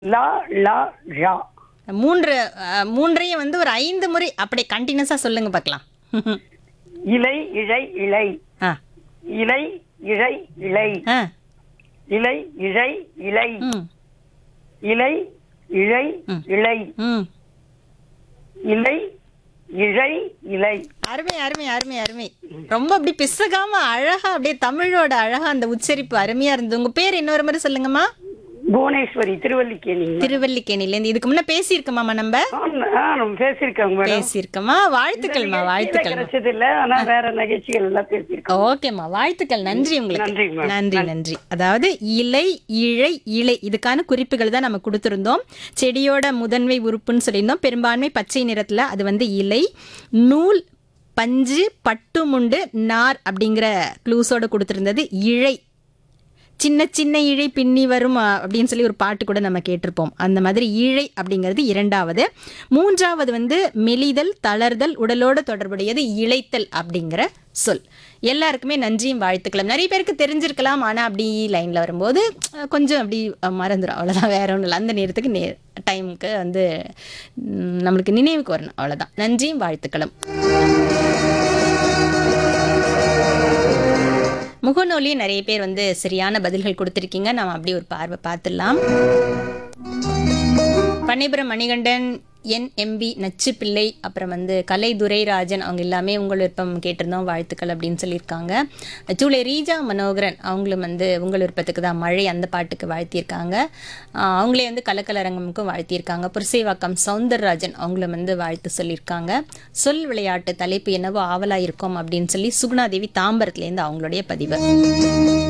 லா லா ழா மூன்று அஹ், மூன்றையும் வந்து ஒரு ஐந்து முறை அப்படி கண்டினியூஸா சொல்லுங்க பார்க்கலாம் இலை இழை இலை ஆ இலை இழை இலை ஆ இலை இழை இலை ம் இலை இழை இலை ம் இலை இழை இலை அருமை அருமை அருமை அருமை ரொம்ப அப்படி பிசகாம அழகா அப்படியே தமிழோட அழகா அந்த உச்சரிப்பு அருமையா இருந்தது உங்க பேர் இன்னொரு முறை சொல்லுங்கம்மா புவனேஸ்வரி திருவல்லிக்கேணி திருவல்லிக்கேணில இருந்து இதுக்கு முன்ன பேசியிருக்கோமாமா நம்ம ஆ நம்ம பேசியிருக்கோங்க மேடம் பேசியிருக்கோமா வாழ்த்துக்கள்மா வாழ்த்துக்கள் கிடைச்சது இல்ல ஆனா வேற நிகழ்ச்சிகள் எல்லாம் பேசியிருக்கோம் ஓகேம்மா வாழ்த்துக்கள் நன்றி உங்களுக்கு நன்றிங்க மேடம். நன்றி நன்றி அதாவது இலை இழை இலை இதுக்கான குறிப்புகள் தான் நம்ம கொடுத்துருந்தோம் செடியோட முதன்மை உறுப்புன்னு சொல்லியிருந்தோம் பெரும்பான்மை பச்சை நிறத்துல அது வந்து இலை நூல் பஞ்சு பட்டுமுண்டு நார் அப்படிங்கிற க்ளூஸோட கொடுத்துருந்தது இழை சின்ன சின்ன இழை பின்னி வரும் அ, அப்படின்னு சொல்லி ஒரு பாட்டு கூட நம்ம கேட்டிருப்போம் அந்த மாதிரி இழை அப்படிங்கிறது இரண்டாவது மூன்றாவது வந்து மெலிதல் தளர்தல் உடலோடு தொடர்புடையது இழைத்தல் அப்படிங்கிற சொல் எல்லாருக்குமே நன்றியும் வாழ்த்துக்களும் நிறைய பேருக்கு தெரிஞ்சிருக்கலாம் ஆனால் அப்படி லைனில் வரும்போது அ, கொஞ்சம் அப்படி அ, மறந்துடும் அவ்வளோதான் வேற ஒன்றும் இல்லை அந்த நேரத்துக்கு நே டைமுக்கு வந்து ம், நம்மளுக்கு நினைவுக்கு வரணும் அவ்வளோதான் நன்றியும் வாழ்த்துக்களும் முகநூலியும் நிறைய பேர் வந்து சரியான பதில்கள் கொடுத்துருக்கீங்க நம்ம அப்படி ஒரு பார்வை பார்த்துடலாம் பன்னிபுரம் மணிகண்டன் என் எம்பி நச்சு பிள்ளை அப்புறம் வந்து கலை துரைராஜன் அவங்க எல்லாமே உங்கள் விருப்பம் கேட்டிருந்தோம் வாழ்த்துக்கள் அப்படின்னு சொல்லியிருக்காங்க ஜூலை ரீஜா மனோகரன் அவங்களும் வந்து உங்கள் விருப்பத்துக்கு தான் மழை அந்த பாட்டுக்கு வாழ்த்தியிருக்காங்க ஆஹ் அவங்களே வந்து கலக்கலரங்கமுக்கும் வாழ்த்தியிருக்காங்க புரசைவாக்கம் சவுந்தரராஜன் அவங்களும் வந்து வாழ்த்து சொல்லியிருக்காங்க சொல் விளையாட்டு தலைப்பு என்னவோ ஆவலாக இருக்கும் அப்படின்னு சொல்லி சுகுணாதேவி தாம்பரத்துலேருந்து அவங்களுடைய பதிவு